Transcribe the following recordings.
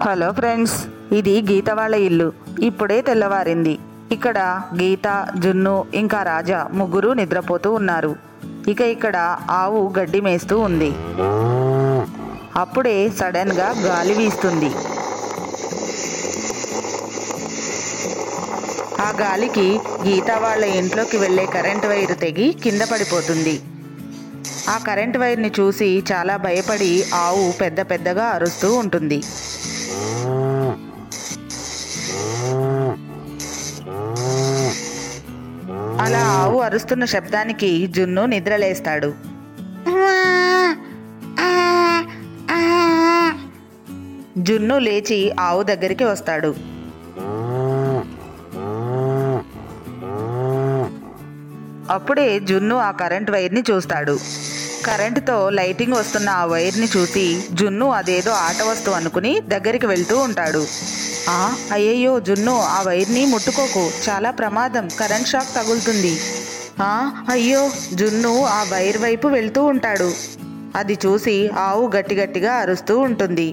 Hello friends ఇది గీత వాళ్ళ ఇల్లు ఇప్పుడే తెల్లవారింది ఇక్కడ గీత జున్ను ఇంకా రాజా ముగ్గురు నిద్రపోతూ ఉన్నారు ఇక ఇక్కడ ఆవు గడ్డి మేస్తూ ఉంది అప్పుడే సడన్గా గాలి వీస్తుంది ఆ గాలికి గీత వాళ్ళ ఇంట్లోకి వెళ్ళే కరెంట్ వైర్ తెగి కింద పడిపోతుంది ఆ కరెంట్ వైర్ని చూసి చాలా భయపడి ఆవు పెద్ద పెద్దగా అరుస్తూ ఉంటుంది అలా ఆవు అరుస్తున్న శబ్దానికి జున్ను నిద్రలేస్తాడు జున్ను లేచి ఆవు దగ్గరికి వస్తాడు అప్పుడే జున్ను ఆ కరెంట్ వైర్ని చూస్తాడు కరెంటుతో లైటింగ్ వస్తున్న ఆ వైర్ని చూసి జున్ను అదేదో ఆట వస్తువు అనుకుని దగ్గరికి వెళ్తూ ఉంటాడు ఆ అయ్యయ్యో జున్ను ఆ వైర్ని ముట్టుకోకు చాలా ప్రమాదం కరెంట్ షాక్ తగులుతుంది ఆ అయ్యో జున్ను ఆ వైర్ వైపు వెళ్తూ ఉంటాడు అది చూసి ఆవు గట్టి గట్టిగా అరుస్తూ ఉంటుంది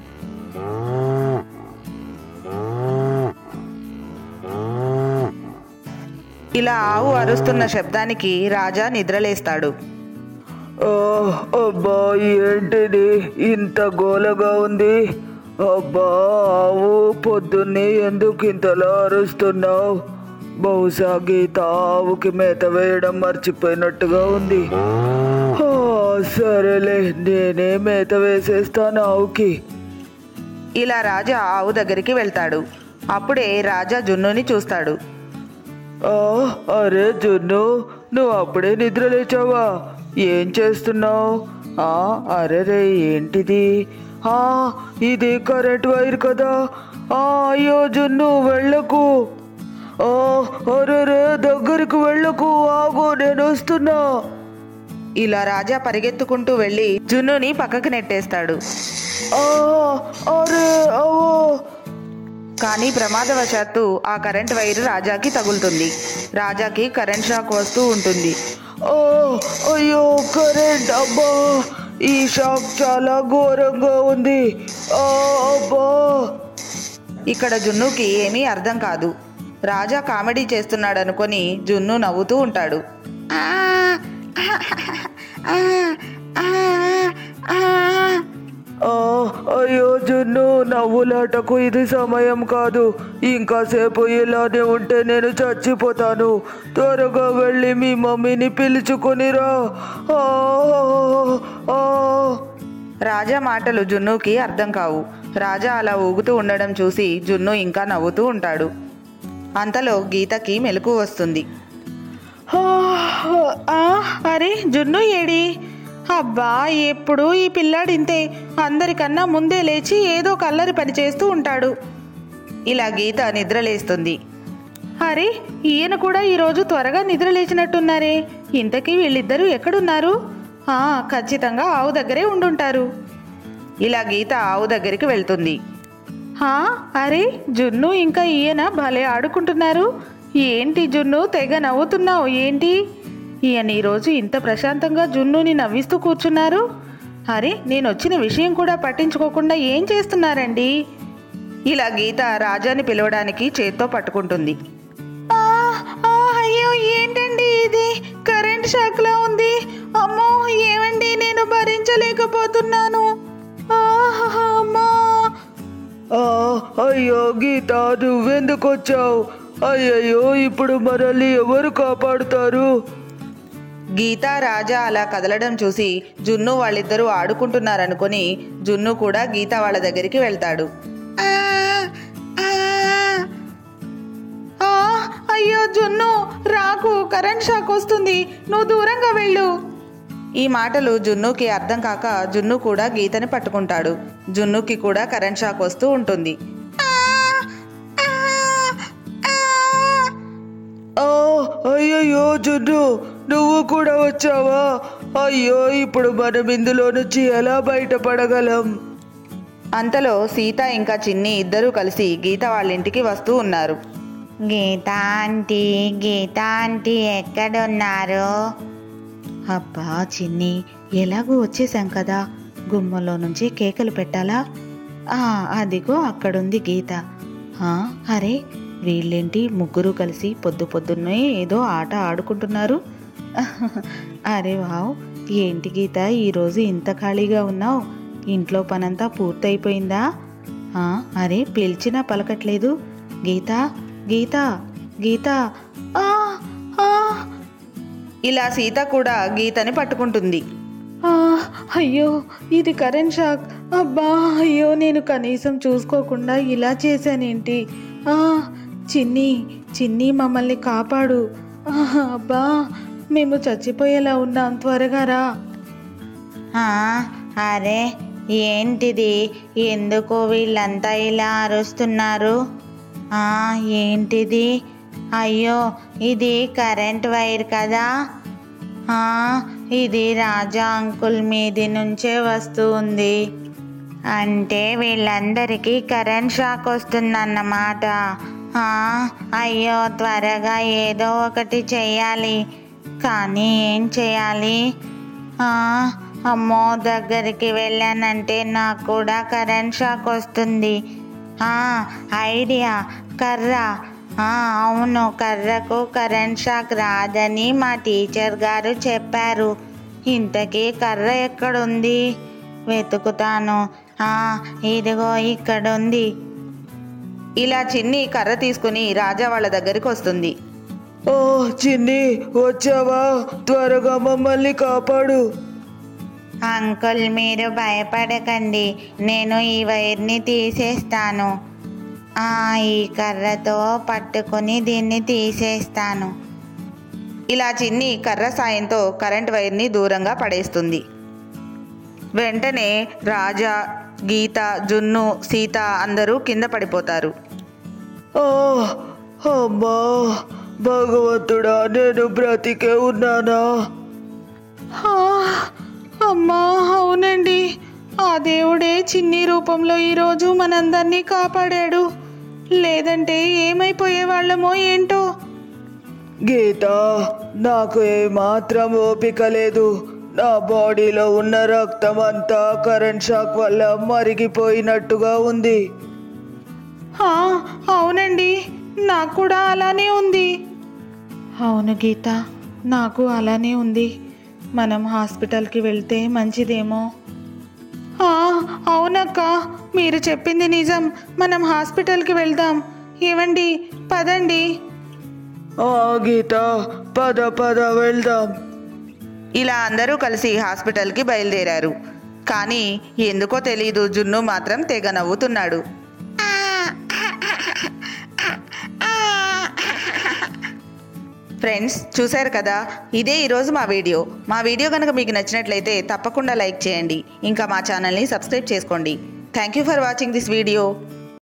ఇలా ఆవు అరుస్తున్న శబ్దానికి రాజా నిద్రలేస్తాడు ఆ, అబ్బా ఏంటిది ఇంత గోలగా ఉంది అబ్బా ఆవు పొద్దున్నే ఎందుకు ఇంతలా అరుస్తున్నావు బహుశా గీత ఆవుకి మేత వేయడం మర్చిపోయినట్టుగా ఉంది ఆ, సరేలే నేనే మేత వేసేస్తాను ఆవుకి ఇలా రాజా ఆవు దగ్గరికి వెళ్తాడు అప్పుడే రాజా జున్నుని చూస్తాడు ఆ, అరే జున్ను నువ్వు అప్పుడే నిద్ర లేచావా ఏం చేస్తున్నావు అరే రే ఏంటిది ఆ, ఇది కరెంట్ వైర్ కదా ఆ, అయ్యో జున్ను వెళ్ళకు ఆ, అరే రే దగ్గరికి వెళ్ళకు ఆగు నేను వస్తున్నా ఇలా రాజా పరిగెత్తుకుంటూ వెళ్ళి జున్నుని పక్కకి నెట్టేస్తాడు ఆ, అరే అవో కానీ ప్రమాదవశాత్తు ఆ కరెంట్ వైరు రాజాకి తగులుతుంది రాజాకి కరెంట్ షాక్ వస్తూ ఉంటుంది ఓ అయ్యో కరెంట్ అబ్బా ఈ షాక్ చాలా ఘోరంగా ఉంది ఆ, అబ్బా ఇక్కడ జున్నుకి ఏమీ అర్థం కాదు రాజా కామెడీ చేస్తున్నాడు అనుకొని జున్ను నవ్వుతూ ఉంటాడు ఆ, అయ్యో జున్ను నవ్వులాటకు ఇది సమయం కాదు ఇంకాసేపు ఇలానే ఉంటే నేను చచ్చిపోతాను త్వరగా వెళ్ళి మీ మమ్మీని పిలుచుకొనిరా ఆ, ఆ. రాజా మాటలు జున్నుకి అర్థం కావు రాజా అలా ఊగుతూ ఉండడం చూసి జున్ను ఇంకా నవ్వుతూ ఉంటాడు అంతలో గీతకి మెలకు వస్తుంది అరే జున్ను ఏడి అబ్బా ఎప్పుడు ఈ పిల్లాడింతే అందరికన్నా ముందే లేచి ఏదో కల్లరి పని చేస్తూ ఉంటాడు ఇలా గీత నిద్రలేస్తుంది అరే ఈయన కూడా ఈరోజు త్వరగా నిద్ర లేచినట్టున్నారే ఇంతకీ వీళ్ళిద్దరూ ఎక్కడున్నారు ఆ, ఖచ్చితంగా ఆవు దగ్గరే ఉండుంటారు ఇలా గీత ఆవు దగ్గరికి వెళ్తుంది హా అరే జున్ను ఇంకా ఈయన భలే ఆడుకుంటున్నారు ఏంటి జున్ను తెగ నవ్వుతున్నావు ఏంటి ఈయన ఈరోజు ఇంత ప్రశాంతంగా జున్నుని నవ్విస్తూ కూర్చున్నారు అరే నేను వచ్చిన విషయం కూడా పట్టించుకోకుండా ఏం చేస్తున్నారండి ఇలా గీత రాజాని పిలవడానికి చేత్తో పట్టుకుంటుంది అయ్యో ఏంటండి ఇది కరెంట్ షాక్ లా ఉంది అమ్మో ఏమండి నేను భరించలేకపోతున్నాను ఆహ్, అమ్మా ఆ, అయ్యో గీత నువ్వెందుకు వచ్చావు అయ్యయ్యో ఇప్పుడు మనల్ని ఎవరు కాపాడుతారు గీత రాజా అలా కదలడం చూసి జున్ను వాళ్ళిద్దరూ ఆడుకుంటున్నారనుకొని జున్ను కూడా గీత వాళ్ళ దగ్గరికి వెళ్తాడు అయ్యో జున్ను రాకు కరెంట్ షాక్ వస్తుంది నువ్వు దూరంగా వెళ్ళు ఈ మాటలు జున్నుకి అర్థం కాక జున్ను కూడా గీతని పట్టుకుంటాడు జున్నుకి కూడా కరెంట్ షాక్ వస్తూ ఉంటుంది ఆ, అయ్యయ్యో జున్ను నువ్వు కూడా వచ్చావా అయ్యో ఇప్పుడు మనం ఇందులో నుంచి ఎలా బయటపడగలం అంతలో సీత ఇంకా చిన్ని ఇద్దరూ కలిసి గీత వాళ్ళ ఇంటికి వస్తూ ఉన్నారు గీత ఆంటీ గీత ఆంటీ ఎక్కడున్నారు అబ్బా చిన్ని ఎలాగూ వచ్చేసాం కదా గుమ్మలో నుంచి కేకలు పెట్టాలా ఆ, అదిగో అక్కడుంది గీత ఆ, అరే వీళ్ళేంటి ముగ్గురు కలిసి పొద్దు పొద్దున్నే ఏదో ఆట ఆడుకుంటున్నారు అరే వావ్ ఏంటి గీత ఈరోజు ఇంత ఖాళీగా ఉన్నావు ఇంట్లో పనంతా పూర్తయిపోయిందా ఆ, అరే పిలిచినా పలకట్లేదు గీత గీత గీత ఆ, ఆ. ఇలా సీత కూడా గీతని పట్టుకుంటుంది ఆ, అయ్యో ఇది కరెంట్ షాక్ అబ్బా అయ్యో నేను కనీసం చూసుకోకుండా ఇలా చేశానేంటి ఆ, చిన్ని చిన్ని మమ్మల్ని కాపాడు ఆహా, అబ్బా మేము చచ్చిపోయేలా ఉన్నాం త్వరగా రా ఆ, అరే ఏంటిది ఎందుకు వీళ్ళంతా ఇలా అరుస్తున్నారు ఆ, ఏంటిది అయ్యో ఇది కరెంట్ వైర్ కదా ఆ, ఇది రాజా అంకుల్ మీది నుంచే వస్తుంది అంటే వీళ్ళందరికీ కరెంట్ షాక్ వస్తుందన్నమాట ఆ, అయ్యో త్వరగా ఏదో ఒకటి చెయ్యాలి కానీ ఏం చేయాలి ఆ, అమ్మో దగ్గరికి వెళ్ళానంటే నాకు కూడా కరెంట్ షాక్ వస్తుంది ఆ, ఐడియా కర్ర ఆ, అవును కర్రకు కరెంట్ షాక్ రాదని మా టీచర్ గారు చెప్పారు ఇంతకీ కర్ర ఎక్కడుంది వెతుకుతాను ఆ, ఇదిగో ఇక్కడుంది ఇలా చిన్ని కర్ర తీసుకుని రాజా వాళ్ళ దగ్గరికి వస్తుంది ఓ చిన్ని వచ్చావా త్వరగా మమ్మల్ని కాపాడు అంకుల్ మీరు భయపడకండి నేను ఈ వైర్ని తీసేస్తాను ఆ, ఈ కర్రతో పట్టుకొని దీన్ని తీసేస్తాను ఇలా చిన్ని కర్ర సాయంతో కరెంట్ వైర్ని దూరంగా పడేస్తుంది వెంటనే రాజా గీత జున్ను సీత అందరూ కింద పడిపోతారు ఆ, అమ్మా భగవంతుడా నేను బ్రతికే ఉన్నానా ఆ, అమ్మా అవునండి ఆ దేవుడే చిన్ని రూపంలో ఈరోజు మనందరినీ కాపాడాడు లేదంటే ఏమైపోయే వాళ్ళమో ఏంటో గీత నాకు ఏమాత్రం ఓపిక లేదు నా బాడీలో ఉన్న రక్తం అంతా కరెంట్ షాక్ వల్ల మరిగిపోయినట్టుగా ఉంది ఆ, అవునండి నాకు కూడా అలానే ఉంది అవును గీత నాకు అలానే ఉంది మనం హాస్పిటల్కి వెళ్తే మంచిదేమో ఆ, అవునక్క మీరు చెప్పింది నిజం మనం హాస్పిటల్కి వెళ్దాం ఏమండి పదండి ఆ గీత పద పద వెళ్దాం ఇలా అందరూ కలిసి హాస్పిటల్కి బయలుదేరారు కానీ ఎందుకో తెలీదు జున్ను మాత్రం తెగ నవ్వుతున్నాడు ఫ్రెండ్స్ చూశారు కదా ఇదే ఈరోజు మా వీడియో మా వీడియో కనుక మీకు నచ్చినట్లయితే తప్పకుండా లైక్ చేయండి ఇంకా మా ఛానల్ని సబ్స్క్రైబ్ చేసుకోండి thank you for watching this video